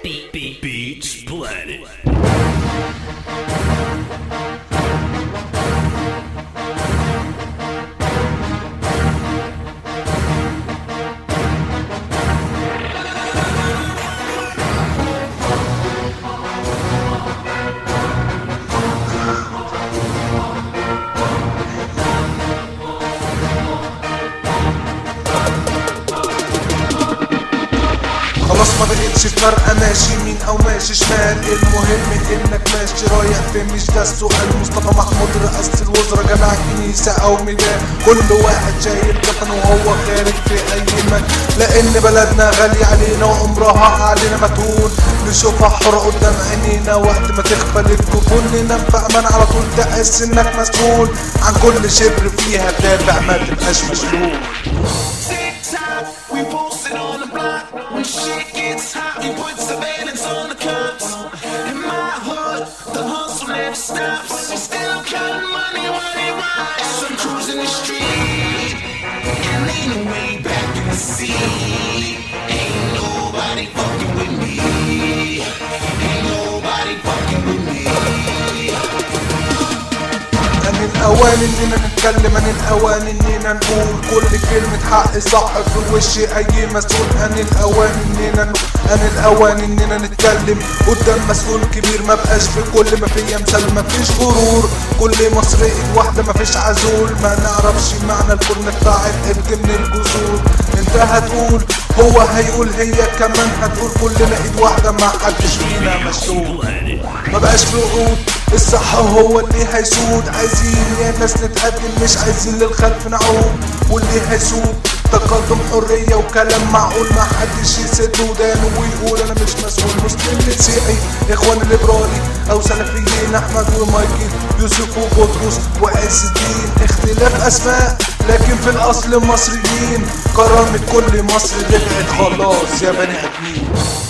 Beat, beat, Beats Planet. خلاص ما بقتش فارقة ماشي يمين او ماشي شمال المهم انك ماشي رايح فين مش ده السؤال مصطفى محمود رئاسة الوزراء جامع كنيسة او ميدان كل واحد شايل كفن وهو خارج في اي مكان لان بلدنا غالية علينا وعمرها علينا ما تهون نشوفها حرة قدام عينينا وقت ما تخفى الجفون ننام في امان على طول تحس انك مسؤول عن كل شبر فيها تابع ما تبقاش مشلول TikTok, we posted on the block. When shit gets hot, we put surveillance on the cops. In my hood, the hustle never stops. We still counting money while it rides. I'm cruising the street and leaning way back in the seat. Ain't nobody fucking with me. Ain't nobody fucking with me. أن الأوان إننا نتكلم عن الأوان إننا نقول كل كلمة حق صح في وش أي مسؤول أن الأوان إننا ن- أن الأوان إننا نتكلم قدام مسؤول كبير ما بقاش في كل ما فيا مثال ما فيش غرور كل مصر إيد واحدة ما فيش عزول ما نعرفش معنى الكون بتاع القرد من الجذور أنت هتقول هو هيقول هي كمان هتقول كلنا إيد واحدة ما حدش فينا مسؤول Planet. ما بقاش في وقود الصح هو اللي هيسود عايزين يا ناس نتقدم مش عايزين للخلف نعود واللي هيسود تقدم حرية وكلام معقول ما حدش يسد ودانه ويقول انا مش مسؤول مسلم مسيحي اخوان ليبرالي او سلفيين احمد ومايكل يوسف وبطرس وعز الدين اختلاف اسماء لكن في الاصل مصريين كرامة كل مصر رجعت خلاص يا بني ادمين